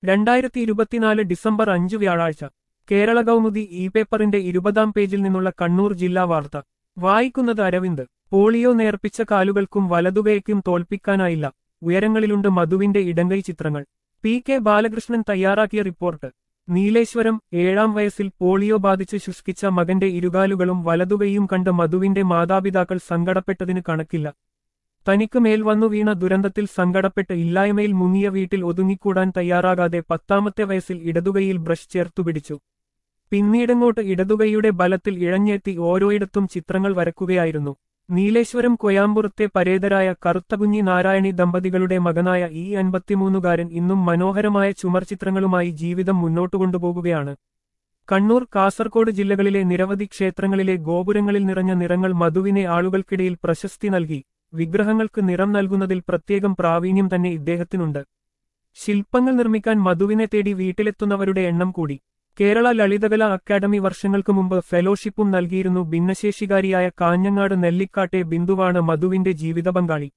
രണ്ടായിരത്തി ഇരുപത്തിനാല് ഡിസംബർ അഞ്ച് വ്യാഴാഴ്ച കേരള കൗമുദി ഇ പേപ്പറിന്റെ ഇരുപതാം പേജിൽ നിന്നുള്ള കണ്ണൂർ ജില്ലാ വാർത്ത വായിക്കുന്നത് അരവിന്ദ് പോളിയോ നേർപ്പിച്ച കാലുകൾക്കും വലതുകൈക്കും തോൽപ്പിക്കാനായില്ല ഉയരങ്ങളിലുണ്ട് മധുവിന്റെ ഇടങ്കൈ ചിത്രങ്ങൾ പി കെ ബാലകൃഷ്ണൻ തയ്യാറാക്കിയ റിപ്പോർട്ട് നീലേശ്വരം ഏഴാം വയസ്സിൽ പോളിയോ ബാധിച്ച് ശുഷ്കിച്ച മകന്റെ ഇരുകാലുകളും വലതുകൈയും കണ്ട് മധുവിന്റെ മാതാപിതാക്കൾ സങ്കടപ്പെട്ടതിന് കണക്കില്ല തനിക്ക് മേൽ വന്നു വീണ ദുരന്തത്തിൽ സങ്കടപ്പെട്ട് ഇല്ലായ്മയിൽ മുങ്ങിയ വീട്ടിൽ ഒതുങ്ങിക്കൂടാൻ തയ്യാറാകാതെ പത്താമത്തെ വയസ്സിൽ ഇടതുകൈയിൽ ബ്രഷ് ചേർത്തുപിടിച്ചു പിന്നീടങ്ങോട്ട് ഇടതുകൈയുടെ ബലത്തിൽ ഇഴഞ്ഞെത്തി ഓരോയിടത്തും ചിത്രങ്ങൾ വരക്കുകയായിരുന്നു നീലേശ്വരം കൊയാമ്പുറത്തെ പരേതരായ കറുത്തകുഞ്ഞി നാരായണി ദമ്പതികളുടെ മകനായ ഈ അൻപത്തിമൂന്നുകാരൻ ഇന്നും മനോഹരമായ ചുമർചിത്രങ്ങളുമായി ജീവിതം മുന്നോട്ടു കൊണ്ടുപോകുകയാണ് കണ്ണൂർ കാസർകോട് ജില്ലകളിലെ നിരവധി ക്ഷേത്രങ്ങളിലെ ഗോപുരങ്ങളിൽ നിറഞ്ഞ നിറങ്ങൾ മധുവിനെ ആളുകൾക്കിടയിൽ പ്രശസ്തി നൽകി വിഗ്രഹങ്ങൾക്ക് നിറം നൽകുന്നതിൽ പ്രത്യേകം പ്രാവീണ്യം തന്നെ ഇദ്ദേഹത്തിനുണ്ട് ശില്പങ്ങൾ നിർമ്മിക്കാൻ മധുവിനെ തേടി വീട്ടിലെത്തുന്നവരുടെ എണ്ണം കൂടി കേരള ലളിതകല അക്കാദമി വർഷങ്ങൾക്ക് മുമ്പ് ഫെലോഷിപ്പും നൽകിയിരുന്നു ഭിന്നശേഷികാരിയായ കാഞ്ഞങ്ങാട് നെല്ലിക്കാട്ടെ ബിന്ദുവാണ് മധുവിന്റെ ജീവിത പങ്കാളി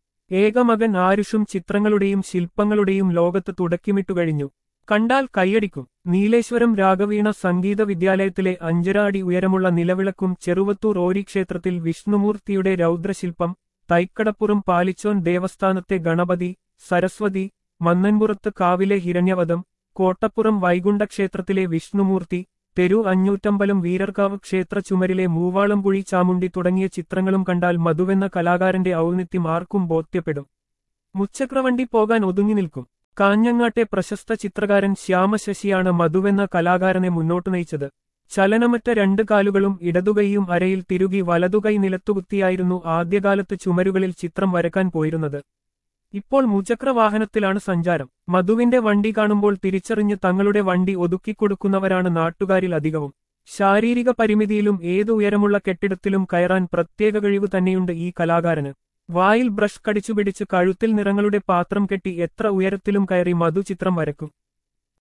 ഏകമകൻ ആരുഷും ചിത്രങ്ങളുടെയും ശില്പങ്ങളുടെയും ലോകത്ത് തുടക്കിമിട്ടു കഴിഞ്ഞു കണ്ടാൽ കൈയടിക്കും നീലേശ്വരം രാഘവീണ സംഗീത വിദ്യാലയത്തിലെ അഞ്ചര അടി ഉയരമുള്ള നിലവിളക്കും ചെറുവത്തൂർ ഓരി ക്ഷേത്രത്തിൽ വിഷ്ണുമൂർത്തിയുടെ രൗദ്രശില്പം തൈക്കടപ്പുറം പാലിച്ചോൻ ദേവസ്ഥാനത്തെ ഗണപതി സരസ്വതി മന്നൻപുറത്ത് കാവിലെ ഹിരണ്യവധം കോട്ടപ്പുറം വൈകുണ്ഠ ക്ഷേത്രത്തിലെ വിഷ്ണുമൂർത്തി തെരു അഞ്ഞൂറ്റമ്പലം വീരർകാവ് ക്ഷേത്ര ചുമരിലെ മൂവാളംകുഴി ചാമുണ്ടി തുടങ്ങിയ ചിത്രങ്ങളും കണ്ടാൽ മധുവെന്ന കലാകാരന്റെ ഔന്നിത്യം ആർക്കും ബോധ്യപ്പെടും മുച്ചക്രവണ്ടി പോകാൻ ഒതുങ്ങി നിൽക്കും കാഞ്ഞങ്ങാട്ടെ പ്രശസ്ത ചിത്രകാരൻ ശ്യാമശശിയാണ് മധുവെന്ന കലാകാരനെ മുന്നോട്ടു നയിച്ചത് ചലനമറ്റ രണ്ട് കാലുകളും ഇടതുകൈയും അരയിൽ തിരുകി വലതുകൈ നിലത്തുകുത്തിയായിരുന്നു ആദ്യകാലത്ത് ചുമരുകളിൽ ചിത്രം വരക്കാൻ പോയിരുന്നത് ഇപ്പോൾ മുചക്ര വാഹനത്തിലാണ് സഞ്ചാരം മധുവിന്റെ വണ്ടി കാണുമ്പോൾ തിരിച്ചറിഞ്ഞ് തങ്ങളുടെ വണ്ടി ഒതുക്കിക്കൊടുക്കുന്നവരാണ് നാട്ടുകാരിൽ അധികവും ശാരീരിക പരിമിതിയിലും ഏതു ഉയരമുള്ള കെട്ടിടത്തിലും കയറാൻ പ്രത്യേക കഴിവ് തന്നെയുണ്ട് ഈ കലാകാരന് വായിൽ ബ്രഷ് കടിച്ചുപിടിച്ച് കഴുത്തിൽ നിറങ്ങളുടെ പാത്രം കെട്ടി എത്ര ഉയരത്തിലും കയറി മധു ചിത്രം വരക്കും